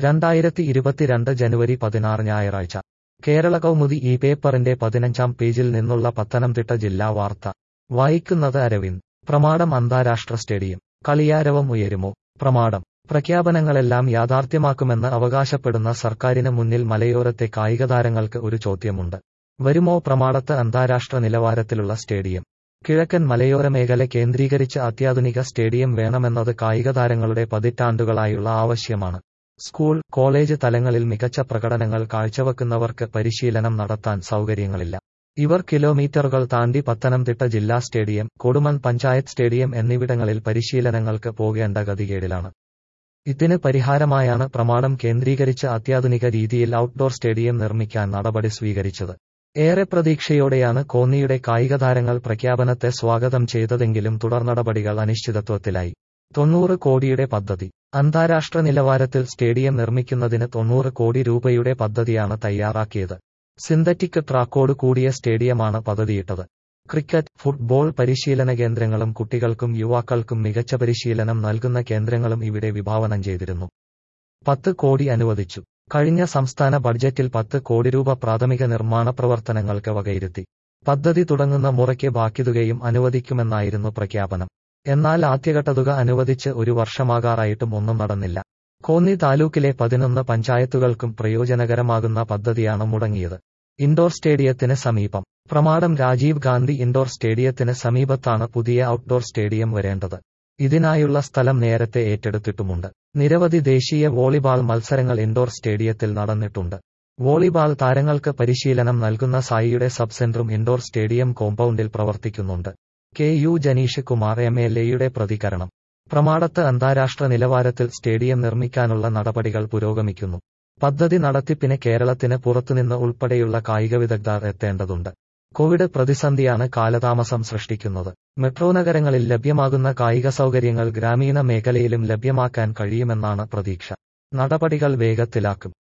രണ്ടായിരത്തി ഇരുപത്തിരണ്ട് ജനുവരി പതിനാറ് ഞായറാഴ്ച കേരള കൗമുദി ഈ പേപ്പറിന്റെ പതിനഞ്ചാം പേജിൽ നിന്നുള്ള പത്തനംതിട്ട ജില്ലാ വാർത്ത വായിക്കുന്നത് അരവിന്ദ് പ്രമാടം അന്താരാഷ്ട്ര സ്റ്റേഡിയം കളിയാരവം ഉയരുമോ പ്രമാടം പ്രഖ്യാപനങ്ങളെല്ലാം യാഥാർത്ഥ്യമാക്കുമെന്ന് അവകാശപ്പെടുന്ന സർക്കാരിന് മുന്നിൽ മലയോരത്തെ കായികതാരങ്ങൾക്ക് ഒരു ചോദ്യമുണ്ട് വരുമോ പ്രമാടത്ത് അന്താരാഷ്ട്ര നിലവാരത്തിലുള്ള സ്റ്റേഡിയം കിഴക്കൻ മലയോര മേഖല കേന്ദ്രീകരിച്ച് അത്യാധുനിക സ്റ്റേഡിയം വേണമെന്നത് കായികതാരങ്ങളുടെ പതിറ്റാണ്ടുകളായുള്ള ആവശ്യമാണ് സ്കൂൾ കോളേജ് തലങ്ങളിൽ മികച്ച പ്രകടനങ്ങൾ കാഴ്ചവെക്കുന്നവർക്ക് പരിശീലനം നടത്താൻ സൗകര്യങ്ങളില്ല ഇവർ കിലോമീറ്ററുകൾ താണ്ടി പത്തനംതിട്ട ജില്ലാ സ്റ്റേഡിയം കൊടുമൺ പഞ്ചായത്ത് സ്റ്റേഡിയം എന്നിവിടങ്ങളിൽ പരിശീലനങ്ങൾക്ക് പോകേണ്ട ഗതികേടിലാണ് ഇതിന് പരിഹാരമായാണ് പ്രമാണം കേന്ദ്രീകരിച്ച് അത്യാധുനിക രീതിയിൽ ഔട്ട്ഡോർ സ്റ്റേഡിയം നിർമ്മിക്കാൻ നടപടി സ്വീകരിച്ചത് ഏറെ പ്രതീക്ഷയോടെയാണ് കോന്നിയുടെ കായികതാരങ്ങൾ പ്രഖ്യാപനത്തെ സ്വാഗതം ചെയ്തതെങ്കിലും തുടർനടപടികൾ അനിശ്ചിതത്വത്തിലായി തൊണ്ണൂറ് കോടിയുടെ പദ്ധതി അന്താരാഷ്ട്ര നിലവാരത്തിൽ സ്റ്റേഡിയം നിർമ്മിക്കുന്നതിന് തൊണ്ണൂറ് കോടി രൂപയുടെ പദ്ധതിയാണ് തയ്യാറാക്കിയത് സിന്തറ്റിക് ട്രാക്കോട് കൂടിയ സ്റ്റേഡിയമാണ് പദ്ധതിയിട്ടത് ക്രിക്കറ്റ് ഫുട്ബോൾ പരിശീലന കേന്ദ്രങ്ങളും കുട്ടികൾക്കും യുവാക്കൾക്കും മികച്ച പരിശീലനം നൽകുന്ന കേന്ദ്രങ്ങളും ഇവിടെ വിഭാവനം ചെയ്തിരുന്നു പത്ത് കോടി അനുവദിച്ചു കഴിഞ്ഞ സംസ്ഥാന ബഡ്ജറ്റിൽ പത്ത് കോടി രൂപ പ്രാഥമിക നിർമ്മാണ പ്രവർത്തനങ്ങൾക്ക് വകയിരുത്തി പദ്ധതി തുടങ്ങുന്ന മുറയ്ക്ക് ബാക്കിതുകയും അനുവദിക്കുമെന്നായിരുന്നു പ്രഖ്യാപനം എന്നാൽ ആദ്യഘട്ട തുക അനുവദിച്ച് ഒരു വർഷമാകാറായിട്ടും ഒന്നും നടന്നില്ല കോന്നി താലൂക്കിലെ പതിനൊന്ന് പഞ്ചായത്തുകൾക്കും പ്രയോജനകരമാകുന്ന പദ്ധതിയാണ് മുടങ്ങിയത് ഇൻഡോർ സ്റ്റേഡിയത്തിന് സമീപം പ്രമാടം രാജീവ് ഗാന്ധി ഇൻഡോർ സ്റ്റേഡിയത്തിന് സമീപത്താണ് പുതിയ ഔട്ട്ഡോർ സ്റ്റേഡിയം വരേണ്ടത് ഇതിനായുള്ള സ്ഥലം നേരത്തെ ഏറ്റെടുത്തിട്ടുമുണ്ട് നിരവധി ദേശീയ വോളിബാൾ മത്സരങ്ങൾ ഇൻഡോർ സ്റ്റേഡിയത്തിൽ നടന്നിട്ടുണ്ട് വോളിബാൾ താരങ്ങൾക്ക് പരിശീലനം നൽകുന്ന സായിയുടെ സബ് സെന്ററും ഇൻഡോർ സ്റ്റേഡിയം കോമ്പൗണ്ടിൽ പ്രവർത്തിക്കുന്നുണ്ട് K U Janeesh Kumar M L എയുടെ പ്രതികരണം പ്രമാടത്ത് അന്താരാഷ്ട്ര നിലവാരത്തിൽ സ്റ്റേഡിയം നിർമ്മിക്കാനുള്ള നടപടികൾ പുരോഗമിക്കുന്നു പദ്ധതി നടത്തിപ്പിന് കേരളത്തിന് പുറത്തുനിന്ന് ഉൾപ്പെടെയുള്ള കായിക വിദഗ്ധർ എത്തേണ്ടതുണ്ട് കോവിഡ് പ്രതിസന്ധിയാണ് കാലതാമസം സൃഷ്ടിക്കുന്നത് മെട്രോ നഗരങ്ങളിൽ ലഭ്യമാകുന്ന കായിക സൗകര്യങ്ങൾ ഗ്രാമീണ മേഖലയിലും ലഭ്യമാക്കാൻ കഴിയുമെന്നാണ് പ്രതീക്ഷ നടപടികൾ വേഗത്തിലാക്കും